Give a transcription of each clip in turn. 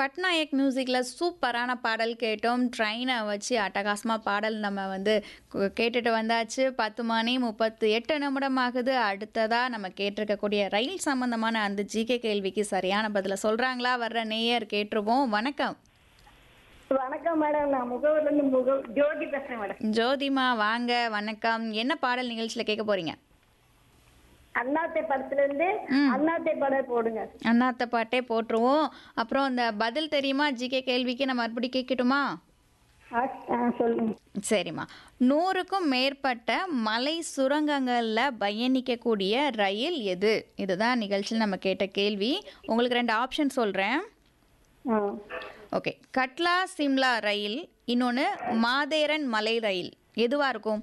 பட்நாயக் மியூசிக்கில் சூப்பரான பாடல் கேட்டோம் ட்ரெயினை வச்சு அட்டகாசமாக பாடல் நம்ம வந்து கு- கேட்டுட்டு வந்தாச்சு பத்து மணி முப்பத்து எட்டு நிமிடம் ஆகுது அடுத்ததாக நம்ம கேட்டிருக்கக்கூடிய ரயில் சம்பந்தமான அந்த ஜிகே கேள்விக்கு சரியான பதிலை சொல்கிறாங்களா வர்ற நேயர் கேட்டுருவோம் வணக்கம் வணக்கம் மேடம் நான் முகவர்ல இருந்து முக ஜோதி பேசுறேன் மேடம் ஜோதிமா வாங்க வணக்கம் என்ன பாடல் நிகழ்ச்சியில் கேட்க போகிறீங்க அண்ணாத்தை படத்துல இருந்து அண்ணாத்தை படம் போடுங்க அண்ணாத்த பாட்டே போட்டுருவோம் அப்புறம் அந்த பதில் தெரியுமா ஜிகே கேள்விக்கு நம்ம மறுபடியும் கேட்கட்டுமா ஆ, ஆ, சொல்லுங்க சரிம்மா நூறுக்கும் மேற்பட்ட மலை சுரங்கங்களில் பயணிக்கக்கூடிய ரயில் எது இதுதான் நிகழ்ச்சியில் நம்ம கேட்ட கேள்வி உங்களுக்கு ரெண்டு ஆப்ஷன் சொல்கிறேன் ஆ. ஓகே கட்லா சிம்லா ரயில் இன்னொன்று மாதேரன் மலை ரயில் எதுவாக இருக்கும்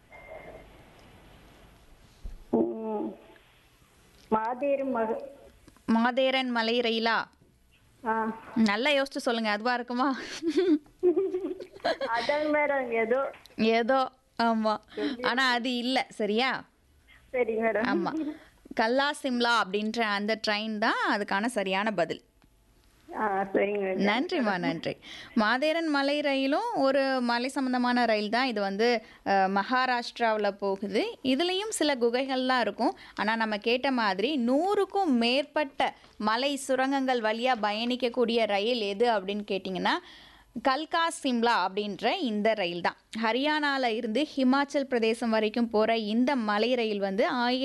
ம். மாதேரி மக மாதேரன் மலை ரயிலா ஆ. நல்லா யோசிச்சு சொல்லுங்கள் அதுவாக இருக்குமா அதான் மேடம் ஏதோ ஏதோ ஆமாம் ஆனால் அது இல்லை சரியா சரி மேடம் ஆமாம் கல்லா சிம்லா அப்படின்ற அந்த ட்ரெயின் தான் அதுக்கான சரியான பதில் ஆ சரிங்க மேடம் நன்றிம்மா நன்றி மாதேரன் மலை ரயிலும் ஒரு மலை சம்பந்தமான ரயில் தான் இது வந்து மகாராஷ்டிராவில் போகுது இதுலேயும் சில குகைகள்லாம் இருக்கும் ஆனால் நம்ம கேட்ட மாதிரி நூறுக்கும் மேற்பட்ட மலை சுரங்கங்கள் வழியாக பயணிக்கக்கூடிய ரயில் எது அப்படின்னு கேட்டிங்கன்னா கல்கா சிம்லா அப்படின்ற இந்த ரயில் தான் ஹரியானாவில் இருந்து ஹிமாச்சல் பிரதேசம் வரைக்கும் போகிற இந்த மலை ரயில் வந்து ஆயிரத்தி